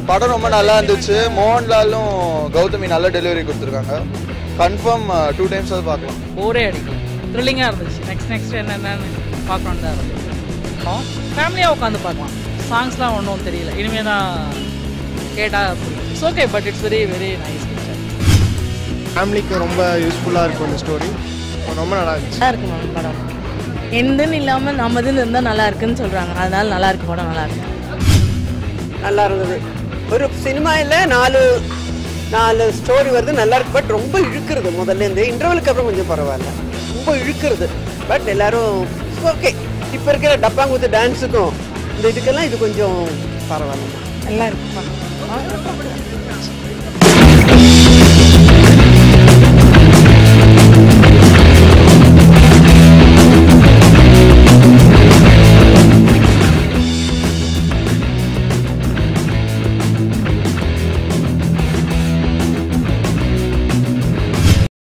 படம் ரொம்ப நல்லா இருந்துச்சு மோகன்லாலும் கௌதமி நல்ல டெலிவரி கொடுத்துருக்காங்க கன்ஃபார்ம் டூ டைம்ஸ் அது பார்க்கலாம் போரே அடிக்கல த்ரில்லிங்காக இருந்துச்சு நெக்ஸ்ட் நெக்ஸ்ட் என்னென்னு பார்க்கணும் தான் இருந்துச்சு ஃபேமிலியாக உட்காந்து பார்க்கலாம் சாங்ஸ்லாம் ஒன்றும் தெரியல இனிமேல் தான் கேட்டால் it's okay but it's very very nice picture ஃபேமிலிக்கு ரொம்ப யூஸ்ஃபுல்லாக இருக்கும் இந்த ஸ்டோரி ரொம்ப நல்லா இருந்துச்சு நல்லா இருக்கு மேம் படம் எந்துன்னு இல்லாமல் நம்மதுன்னு இருந்தால் நல்லா இருக்குன்னு சொல்கிறாங்க அதனால நல்லா இருக்கு படம் நல்லா இருக்கு நல்லா இருந்தது ஒரு சினிமாவில் நாலு நாலு ஸ்டோரி வருது நல்லா இருக்கு பட் ரொம்ப இழுக்கிறது முதல்ல இருந்து இன்டர்வலுக்கு அப்புறம் கொஞ்சம் பரவாயில்ல ரொம்ப இழுக்கிறது பட் எல்லாரும் ஓகே இப்போ இருக்கிற டப்பாங்குத்து டான்ஸுக்கும் இந்த இதுக்கெல்லாம் இது கொஞ்சம் பரவாயில்ல நல்லா இருக்கு படம்